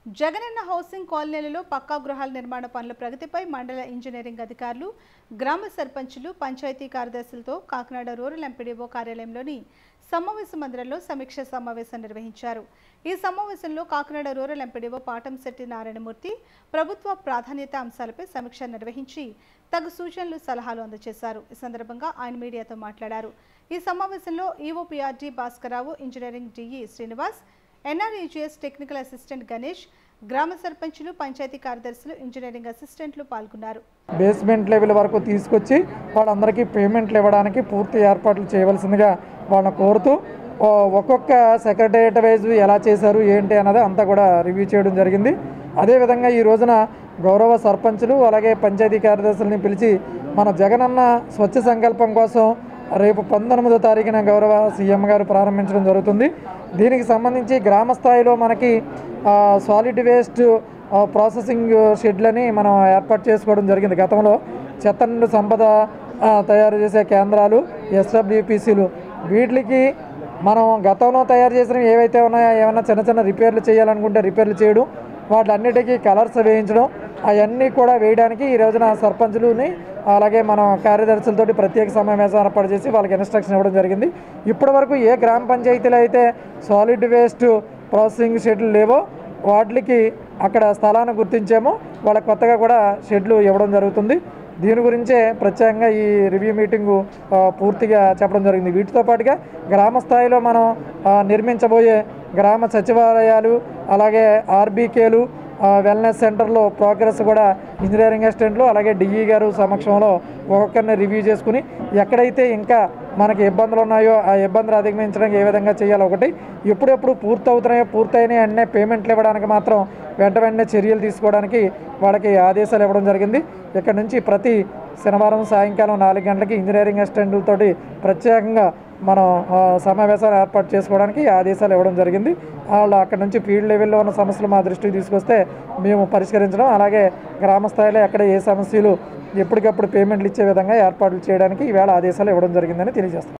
Jagananna housing కాలనీలలో పక్కా గృహాల నిర్మాణ పనుల ప్రగతిపై మండల ఇంజనీరింగ్ అధికారులు గ్రామ సర్పంచులు పంచాయతీ కార్యదర్శులతో కాకినాడ రూరల్ ఎంపీడీఓ కార్యాలయంలోని సమావేశ మందిరంలో సమీక్ష సమావేశం నిర్వహించారు ఈ సమావేశంలో కాకినాడ రూరల్ ఎంపీడీఓ పాటంశెట్టి నారాయణమూర్తి ప్రభుత్వ ప్రాధాన్యత అంశాలపై సమీక్ష నిర్వహించి తగు సూచనలు సలహాలు అందజేశారు ఈ సందర్భంగా ఆయన మీడియాతో మాట్లాడారు ఈ సమావేశంలో EOPRD Bhaskararao engineering DE Srinivas NREGS technical assistant Ganesh గ్రామ సర్పంచులు పంచాయతీ కార్యదర్శులు ఇంజనీరింగ్ అసిస్టెంట్లు పాల్గొన్నారు బేస్మెంట్ లెవెల్ వరకు తీసుకొచ్చి వాళ్ళందరికీ పేమెంట్లు ఇవ్వడానికి పూర్తి ఏర్పాట్లు చేయవలసిందిగా వాళ్ళని కోరుతూ ఓ ఒక్కొక్క సెక్రటరియట్ వైజ్ ఎలా చేశారు ఏంటి అన్నది అంతా కూడా రివ్యూ చేయడం జరిగింది అదేవిధంగా ఈ రోజున గౌరవ సర్పంచులు అలాగే పంచాయతీ కార్యదర్శులని పిలిచి మన జగనన్న స్వచ్ఛ సంకల్పం కోసం రేపు పంతొమ్మిదో తారీఖున గౌరవ సీఎం గారు ప్రారంభించడం జరుగుతుంది దీనికి సంబంధించి గ్రామ స్థాయిలో మనకి సాలిడ్ వేస్ట్ ఆ, ప్రాసెసింగ్ షెడ్లని మనం ఏర్పాటు చేసుకోవడం జరిగింది గతంలో చెత్త నుండి సంపద ఆ, తయారు చేసే కేంద్రాలు ఎస్డబ్ల్యూపీసీలు వీటికి మనం గతంలో తయారు చేసినవి ఏవైతే ఉన్నాయో ఏమైనా చిన్న చిన్న రిపేర్లు చేయాలనుకుంటే రిపేర్లు చేయడం వాటిలన్నిటికీ కలర్స్ వేయించడం అవన్నీ కూడా వేయడానికి ఈ రోజున సర్పంచులని అలాగే మనం కార్యదర్శులతోటి ప్రత్యేక సమావేశం ఏర్పాటు చేసి వాళ్ళకి ఇన్స్ట్రక్షన్ ఇవ్వడం జరిగింది ఇప్పటి వరకు ఏ గ్రామ పంచాయతీలో అయితే సాలిడ్ వేస్ట్ ప్రాసెసింగ్ షెడ్లు లేవో వాటికి అక్కడ స్థలాన్ని గుర్తించామో వాళ్ళకి కొత్తగా కూడా షెడ్లు ఇవ్వడం జరుగుతుంది దీని గురించే ప్రత్యేకంగా ఈ రివ్యూ మీటింగు ఆ, పూర్తిగా చెప్పడం జరిగింది వీటితో పాటుగా గ్రామ స్థాయిలో మనం ఆ, నిర్మించబోయే గ్రామ సచివాలయాలు అలాగే ఆర్బీకేలు వెల్నెస్ సెంటర్లో ప్రోగ్రెస్ కూడా ఇంజనీరింగ్ అసిస్టెంట్లు అలాగే డిఈ గారు సమక్షంలో ఒక్కొక్కరిని రివ్యూ చేసుకుని ఎక్కడైతే ఇంకా మనకి ఇబ్బందులు ఉన్నాయో ఆ ఇబ్బందులు అధిగమించడానికి ఏ విధంగా చేయాలి ఒకటి ఎప్పుడెప్పుడు పూర్తవుతున్నాయో పూర్తయినాయి అన్నీ పేమెంట్లు ఇవ్వడానికి మాత్రం వెంట వెంటనే చర్యలు తీసుకోవడానికి వాళ్ళకి ఆదేశాలు ఇవ్వడం జరిగింది ఇక్కడ నుంచి ప్రతి శనివారం సాయంకాలం నాలుగు గంటలకి ఇంజనీరింగ్ అసిస్టెంట్లతోటి ప్రత్యేకంగా మనం ఆ, సమావేశాలు ఏర్పాటు చేసుకోవడానికి ఆదేశాలు ఇవ్వడం జరిగింది వాళ్ళు అక్కడ నుంచి ఫీల్డ్ లెవెల్లో ఉన్న సమస్యలు మా దృష్టికి తీసుకొస్తే మేము పరిష్కరించడం అలాగే గ్రామ స్థాయిలో ఎక్కడ ఏ సమస్యలు ఎప్పటికప్పుడు పేమెంట్లు ఇచ్చే విధంగా ఏర్పాట్లు చేయడానికి ఈవేళ ఆదేశాలు ఇవ్వడం జరిగిందని తెలియజేస్తాం